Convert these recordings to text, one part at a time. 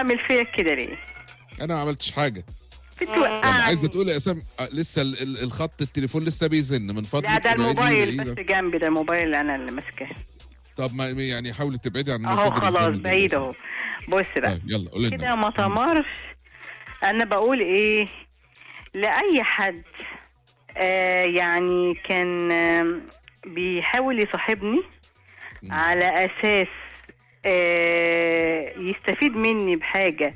بتعمل فيا كده ليه؟ انا ما عملتش حاجه طب بتوقعني عايزه تقولي يا اسام آه، لسه ال- ال- الخط التليفون لسه بيزن من فضلك لا ده ابعدي الموبايل بعيدة. بس جنبي ده الموبايل اللي انا اللي ماسكاه طب ما يعني حاولي تبعدي عن اهو مصادر خلاص الزن دي. بعيد اهو بص بقى طيب يلا قولي كده لنا ما تمرش انا بقول ايه لاي حد آه يعني كان آم، بيحاول يصاحبني مم. على اساس آه يستفيد مني بحاجه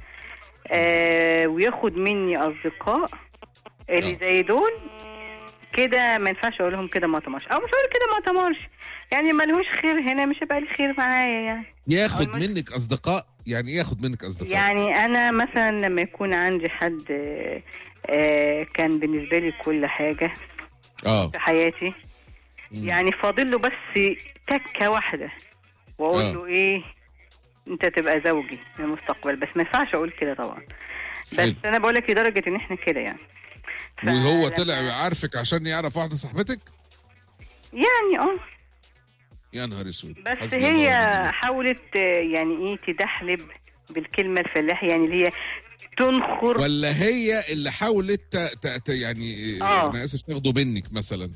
آه وياخد مني اصدقاء اللي آه. زي دول كده ما ينفعش اقول لهم كده ما تمرش او مش هقول كده ما تمرش يعني ملهوش خير هنا مش هيبقى لي خير معايا يعني ياخد أول ما- منك اصدقاء يعني ايه ياخد منك اصدقاء يعني انا مثلا لما يكون عندي حد آه، آه، كان بالنسبه لي كل حاجه اه في حياتي مم. يعني فاضل له بس تكه واحده واقول آه. له ايه انت تبقى زوجي في المستقبل بس ما ينفعش اقول كده طبعا بس حلو. انا بقول لك لدرجه ان احنا كده يعني وهو فلما- طلع عارفك عشان يعرف واحده صاحبتك يعني اه يا نهار اسود بس حسبي الله هي ونعم الوكيل. حاولت آه، يعني ايه تدحلب بالكلمه الفلاحي يعني اللي هي تنخر ولا هي اللي حاولت ت- ت- ت- يعني آه. انا اسف تاخده منك مثلا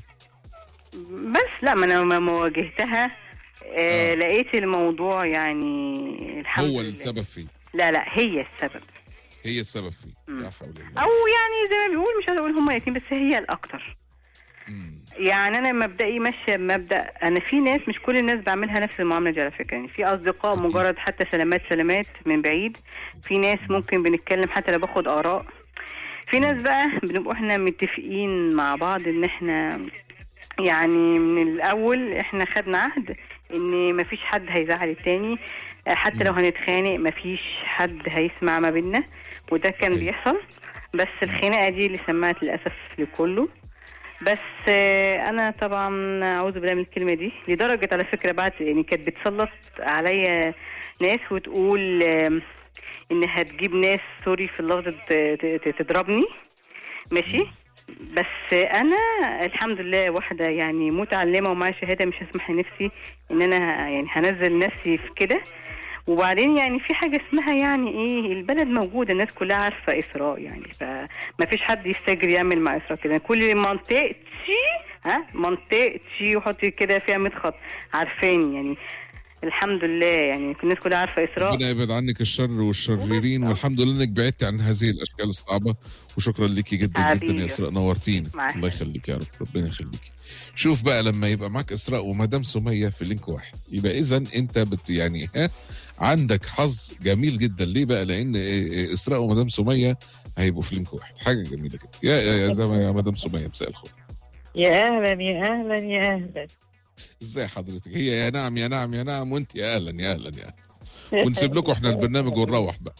بس لا ما انا لما واجهتها آه آه. لقيت الموضوع يعني الحمد هو لله السبب فيه لا لا هي السبب هي السبب فيه مم. لا حول الله او يعني زي ما بيقول مش عايزه اقول هما الاثنين بس هي الاكتر مم. يعني انا مبدئي ماشيه بمبدا انا في ناس مش كل الناس بعملها نفس المعامله دي على فكره يعني في اصدقاء أكيد. مجرد حتى سلامات سلامات من بعيد في ناس ممكن بنتكلم حتى لو باخد اراء في ناس بقى بنبقى احنا متفقين مع بعض ان احنا يعني من الاول احنا خدنا عهد ان مفيش حد هيزعل التاني حتى لو هنتخانق مفيش حد هيسمع ما بينا وده كان أيوة. بيحصل بس الخناقه دي اللي سمعت للاسف لكله بس آه، انا طبعا اعوذ بالله من الكلمه دي لدرجه على فكره بعد يعني كانت بتسلط عليا ناس وتقول آم، انها تجيب ناس سوري في اللفظ ت- ت- تضربني ماشي بس انا الحمد لله واحده يعني متعلمه ومعايا شهاده مش هسمح لنفسي ان انا يعني هنزل نفسي في كده وبعدين يعني في حاجه اسمها يعني ايه البلد موجوده الناس كلها عارفه اسراء يعني فما فيش حد يستجري يعمل مع اسراء كده كل منطقتي ها منطقتي وحطي كده فيها 100 خط عارفاني يعني الحمد لله يعني الناس كلها عارفه اسراء ربنا يبعد عنك الشر والشريرين والحمد لله انك بعدت عن هذه الاشكال الصعبه وشكرا ليكي جدا جدا حبيبي. يا اسراء نورتينا مع الله يخليك يا رب ربنا يخليكي شوف بقى لما يبقى معاك اسراء ومدام سميه في لينك واحد يبقى اذا انت بت يعني ها عندك حظ جميل جدا ليه بقى لان اسراء ومدام سميه هيبقوا في لينك واحد حاجه جميله جدا يا يا يا, زي ما- يا مدام سميه مساء الخير يا اهلا يا اهلا يا اهلا ازاي حضرتك هي يا نعم يا نعم يا نعم وانت يا اهلا يا اهلا يا أهلاً. ونسيب لكم احنا البرنامج ونروح بقى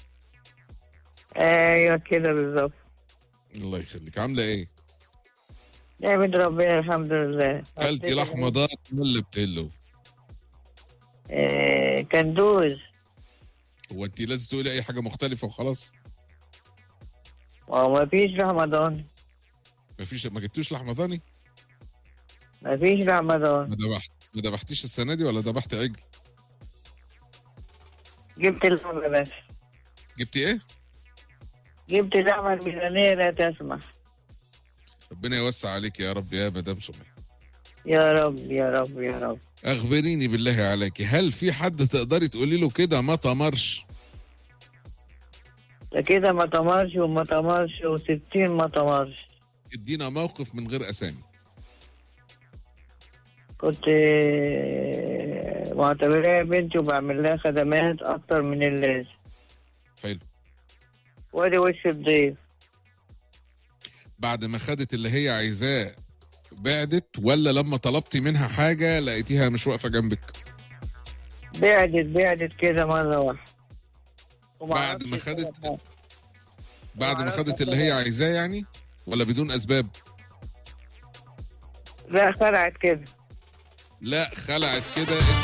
ايوه كده بالظبط الله يخليك عامله ايه نعمة ربنا الحمد لله كلتي لحمه ضان ولا بتلو آه، كندوز هو انت لازم تقولي اي حاجه مختلفه وخلاص وما فيش رمضان مفيش ما جبتوش لحمه ضاني ما فيش رمضان ما ذبحت ما ذبحتيش السنه دي ولا ذبحت عجل جبت اللحمة بس جبتي ايه جبت اللحمة الميزانية لا تسمح ربنا يوسع عليك يا رب يا مدام سمية يا رب يا رب يا رب اخبريني بالله عليك هل في حد تقدري تقولي له كده ما تمرش ده كده ما تمرش وما تمرش وستين ما تمرش ادينا موقف من غير اسامي كنت آه، معتبراها بنتي وبعمل لها خدمات اكتر من اللازم حلو وادي وش الضيف بعد ما خدت اللي هي عايزاه بعدت ولا لما طلبتي منها حاجه لقيتيها مش واقفه جنبك بعدت بعدت كده مرة واحدة بعد ما ومعرفش خدت السبب. بعد ما معرفش خدت اللي هي عايزاه يعني ولا بدون اسباب لا خلعت كده لا خلعت كده